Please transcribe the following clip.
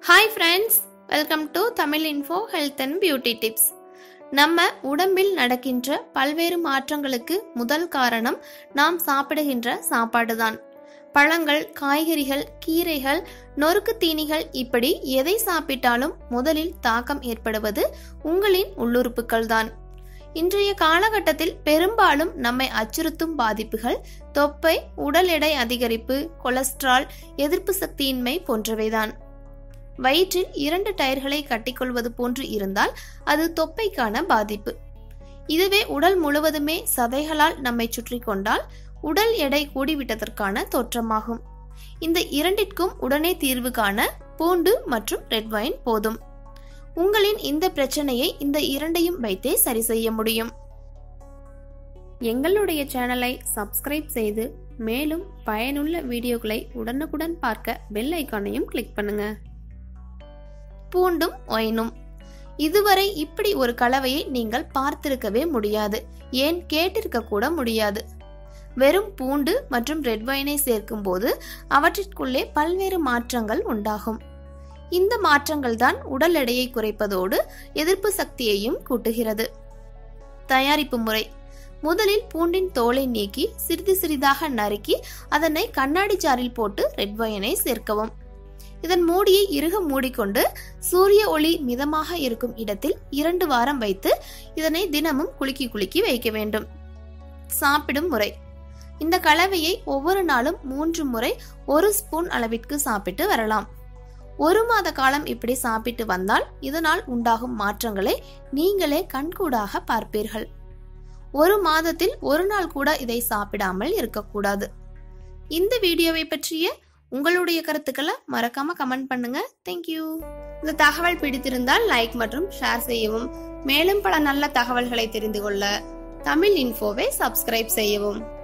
hi friends welcome to Tamil info health and beauty tips நம்ம உடம்பில் நடக்கின்ற பல்வேறு மாற்றங்களுக்கு முதல் காரணம் நாம் சாப்பிடுகின்ற சாப்பாடுதான் பழங்கள் காய்கறிகள் கீரைகள் நொறுக்கு தீனிகள் இப்படி எதை சாப்பிட்டாலும் முதலில் தாக்கம் ஏற்படுவது உங்களின் உள்ளுறுப்புகள் தான் இன்றைய காலகட்டத்தில் பெரும்பாலும் நம்மை அச்சுறுத்தும் பாதிப்புகள் தொப்பை உடல் எடை அதிகரிப்பு கொலஸ்ட்ரால் எதிர்ப்பு சக்தியின்மை போன்றவைதான் வயிற்றில் இரண்டு டயர்களை கட்டிக்கொள்வது போன்று இருந்தால் அது தொப்பைக்கான பாதிப்பு இதுவே உடல் முழுவதுமே சதைகளால் நம்மை சுற்றி கொண்டால் உடல் எடை கூடிவிட்டதற்கான தோற்றமாகும் இந்த இரண்டிற்கும் உடனே தீர்வு காண பூண்டு மற்றும் ரெட் வைன் போதும் உங்களின் இந்த பிரச்சனையை இந்த இரண்டையும் வைத்தே சரி செய்ய முடியும் எங்களுடைய சேனலை சப்ஸ்கிரைப் செய்து மேலும் பயனுள்ள வீடியோக்களை உடனுக்குடன் பார்க்க பெல் ஐக்கானையும் கிளிக் பண்ணுங்க பூண்டும் ஒயினும் இதுவரை இப்படி ஒரு கலவையை நீங்கள் பார்த்திருக்கவே முடியாது ஏன் கேட்டிருக்க கூட முடியாது வெறும் பூண்டு மற்றும் ரெட் வைனை சேர்க்கும் போது அவற்றிற்குள்ளே பல்வேறு மாற்றங்கள் உண்டாகும் இந்த மாற்றங்கள் தான் உடல் எடையை குறைப்பதோடு எதிர்ப்பு சக்தியையும் கூட்டுகிறது தயாரிப்பு முறை முதலில் பூண்டின் தோலை நீக்கி சிறிது சிறிதாக நறுக்கி அதனை கண்ணாடி ஜாரில் போட்டு ரெட் வைனை சேர்க்கவும் இதன் மூடியை இறுக மூடிக்கொண்டு சூரிய ஒளி மிதமாக இருக்கும் இடத்தில் இரண்டு வாரம் வைத்து இதனை தினமும் குலுக்கி குலுக்கி வைக்க வேண்டும் சாப்பிடும் முறை இந்த கலவையை ஒவ்வொரு நாளும் மூன்று முறை ஒரு ஸ்பூன் அளவிற்கு சாப்பிட்டு வரலாம் ஒரு மாத காலம் இப்படி சாப்பிட்டு வந்தால் இதனால் உண்டாகும் மாற்றங்களை நீங்களே கண்கூடாக பார்ப்பீர்கள் ஒரு மாதத்தில் ஒரு நாள் கூட இதை சாப்பிடாமல் இருக்கக்கூடாது இந்த வீடியோவை பற்றிய உங்களுடைய கருத்துக்களை மறக்காம கமெண்ட் பண்ணுங்க தேங்க்யூ இந்த தகவல் பிடித்திருந்தால் லைக் மற்றும் ஷேர் செய்யவும் மேலும் பல நல்ல தகவல்களை தெரிந்து கொள்ள தமிழ் இன்ஃபோவை சப்ஸ்கிரைப் செய்யவும்